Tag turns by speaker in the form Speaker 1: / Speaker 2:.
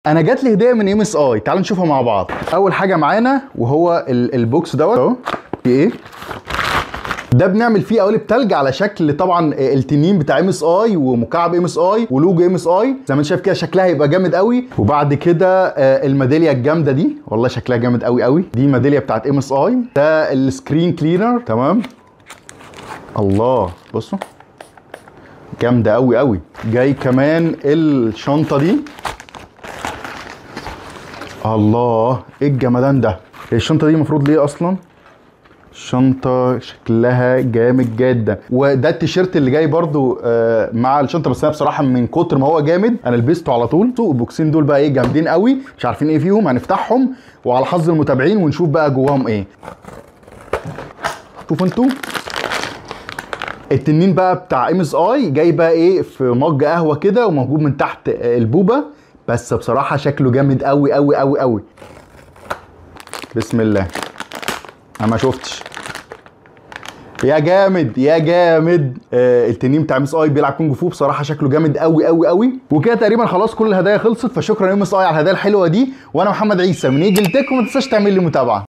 Speaker 1: انا جات لي هديه من ام اس اي تعالوا نشوفها مع بعض اول حاجه معانا وهو ال- البوكس دوت اهو في ايه ده بنعمل فيه قوالب تلج على شكل طبعا التنين بتاع ام اس اي ومكعب ام اس اي ولوجو ام اس اي زي ما انت شايف كده شكلها هيبقى جامد قوي وبعد كده آه، الميداليه الجامده دي والله شكلها جامد قوي قوي دي ميداليه بتاعت ام اس اي ده السكرين كلينر تمام الله بصوا جامده قوي قوي جاي كمان الشنطه دي الله ايه الجمدان ده الشنطه دي المفروض ليه اصلا الشنطة شكلها جامد جدا وده التيشيرت اللي جاي برضو آه، مع الشنطة بس انا بصراحة من كتر ما هو جامد انا لبسته على طول البوكسين دول بقى ايه جامدين قوي مش عارفين ايه فيهم هنفتحهم وعلى حظ المتابعين ونشوف بقى جواهم ايه شوفوا انتوا التنين بقى بتاع ام اس اي جاي بقى ايه في مج قهوه كده وموجود من تحت آه، البوبه بس بصراحه شكله جامد قوي قوي قوي قوي بسم الله انا ما شفتش يا جامد يا جامد آه التنين بتاع ام اس اي بيلعب كونج فو بصراحه شكله جامد قوي قوي قوي وكده تقريبا خلاص كل الهدايا خلصت فشكرا ام اس اي على الهدايا الحلوه دي وانا محمد عيسى من ايجل تك وما تنساش تعمل لي متابعه